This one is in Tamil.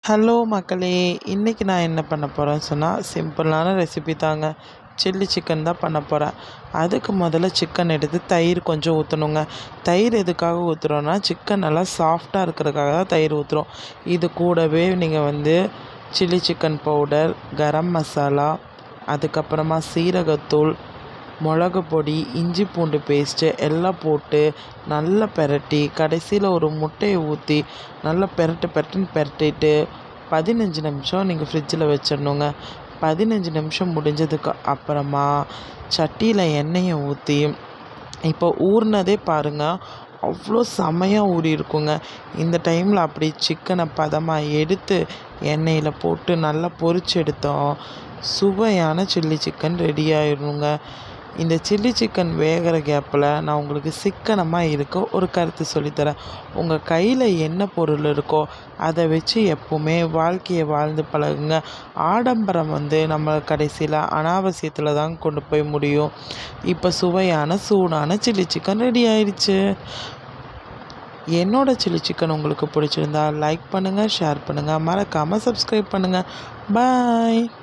ஹலோ மக்களே! இன்னைக்கு நான் என்ன பண்ண போறேன்னு சொன்னா, சிம்பிளான ரெசிபி தாங்க. சில்லி சிக்கன் தான் பண்ண போறேன். அதுக்கு முதல்ல சிக்கன் எடுத்து தயிர் கொஞ்சம் ஊத்தணுங்க. தயிர் எதுக்காக ஊத்துறோம்னா, சிக்கன் நல்லா சாஃப்ட்டா இருக்கிறதுக்காக தான் தயிர் ஊத்துறோம். இது கூடவே நீங்க வந்து chilli chicken powder, garam masala, அதுக்கப்புறமா சீரகத்தூள், மிளகு பொடி, இஞ்சி பூண்டு பேஸ்ட்டு எல்லாம் போட்டு நல்லா பெரட்டி, கடைசியில ஒரு முட்டைய ஊத்தி, நல்லா பெரட்டு பெரட்டுன்னு பெரட்டிட்டு, 15 நிமிஷம் நீங்க ஃப்ரிட்ஜில வச்சிடணுங்க. 15 நிமிஷம் முடிஞ்சதுக்கு அப்புறமா, சட்டியில எண்ணெய ஊத்தி, இப்போ ஊறுனதே பாருங்க, அவ்ளோ செமையா ஊறியிருக்குங்க. இந்த டைம்ல அப்படியே சிக்கன பதமா எடுத்து, எண்ணெயில போட்டு நல்லா பொரிச்சு எடுத்தோம், சுவையான சில்லி சிக்கன் ரெடி ஆயிருங்க. இந்த சில்லி சிக்கன் வேகுற கேப்ல நான் உங்களுக்கு சிக்கனமா இருக்க ஒரு கருத்து சொல்லித் தரேன். உங்க கையில என்ன பொருள் இருக்கோ, அத வச்சு எப்பவுமே வாழ்க்கைய வாழ்ந்து பழகுங்க. ஆடம்பரம் வந்து நம்மள கடைசியில அனாவசியத்துல தான் கொண்டு போய் முடியும். இப்ப சுவையான, சூடான சில்லி சிக்கன் ரெடி ஆயிடுச்சு. என்னோட சில்லி சிக்கன் உங்களுக்கு பிடிச்சிருந்தா லைக் பண்ணுங்க, ஷேர் பண்ணுங்க, மறக்காம சப்ஸ்கிரைப் பண்ணுங்க. பாய்!